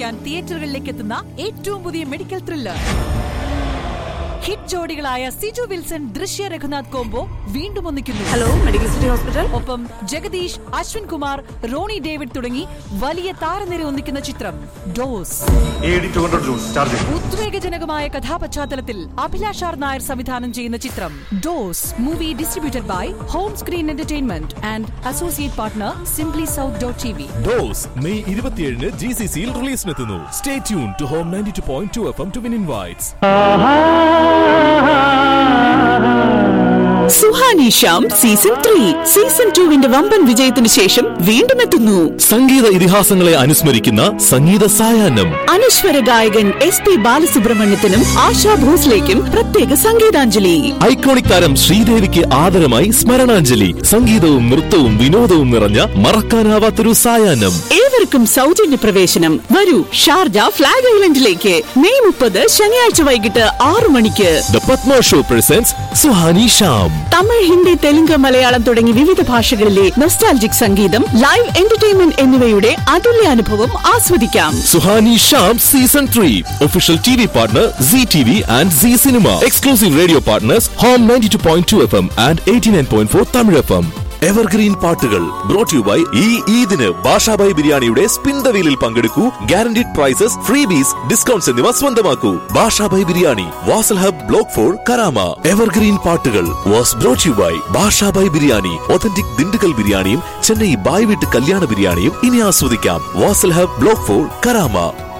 ആസ്വദിക്കാൻ തിയേറ്ററുകളിലേക്ക് എത്തുന്ന ഏറ്റവും പുതിയ മെഡിക്കൽ ത്രില്ലർ ഹിറ്റ് ജോഡികളായ സിജു വിൽസൺ ദൃശ്യ രഘുനാഥ് കോംബോ വീണ്ടും ഒന്നിക്കുന്നു ഹലോ മെഡിക്കൽ സിറ്റി ഹോസ്പിറ്റൽ ഒപ്പം ജഗദീഷ് അശ്വിൻ കുമാർ റോണി ഡേവിഡ് തുടങ്ങി വലിയ താരനിര ഒന്നിക്കുന്ന ചിത്രം dose A D two hundred juice charge ഉദ്വേഗജനകമായ കഥാപശ്ചാത്തലത്തിൽ അഭിലാഷ് ആർ നായർ സംവിധാനം ചെയ്യുന്ന ചിത്രം dose movie distributed by home screen entertainment and associate partner simply south dot T V dose May ഇരുപത്തിയേഴിന് ജി സി സിയിൽ റിലീസിനെത്തുന്നു stay tune to home ninety two point two F M to win invites Suhani Shyam season three season ടുവിന്റെ വമ്പൻ വിജയത്തിന് ശേഷം വീണ്ടും എത്തുന്നു സംഗീത ഇതിഹാസങ്ങളെ അനുസ്മരിക്കുന്ന സംഗീത സായാഹ്നം അനശ്വര ഗായകൻ എസ് പി ബാലസുബ്രഹ്മണ്യത്തിനും ആശാ ഭോസ്ലേക്കും പ്രത്യേക സംഗീതാഞ്ജലി ഐക്കോണിക് താരം ശ്രീദേവിക്ക് ആദരമായി സ്മരണാഞ്ജലി സംഗീതവും നൃത്തവും വിനോദവും നിറഞ്ഞ മറക്കാനാവാത്തൊരു സായാഹ്നം ഏവർക്കും സൗജന്യ പ്രവേശനം വരൂ ഷാർജ ഫ്ലാഗ് ഐലൻഡിലേക്ക് മെയ് മുപ്പത് ശനിയാഴ്ച വൈകിട്ട് ആറു മണിക്ക് the Padma show presents Suhani Shaam Tamil Hindi Telugu Malayalam തുടങ്ങി വിവിധ ഭാഷകളിലെ നൊസ്റ്റാൾജിക് സംഗീതം ലൈവ് എന്റർടൈൻമെന്റ് എന്നിവയുടെ അതുല്യ അനുഭവം ആസ്വദിക്കാം Suhani Shaam season three official T V partner C T V and C cinema exclusive radio partners home ninety two point two F M and eighty nine point four Tamil F M evergreen പാട്ടുകൾ brought you by ഈ ഈദിന് ബാഷാബായ് ബിരിയാണിയുടെ spin the വീലിൽ പങ്കെടുക്കൂ guaranteed prizes freebies discounts എന്നിവ സ്വന്തമാക്കൂ Bashabhai biryani Vasal hub block four Karama evergreen പാട്ടുകൾ was brought you by Basha Bhai biryani authentic Dindigul ബിരിയാണിയും ചെന്നൈ ബായ് വീട്ട് കല്യാണ ബിരിയാണിയും ഇനി ആസ്വദിക്കാം Vasal hub block four Karama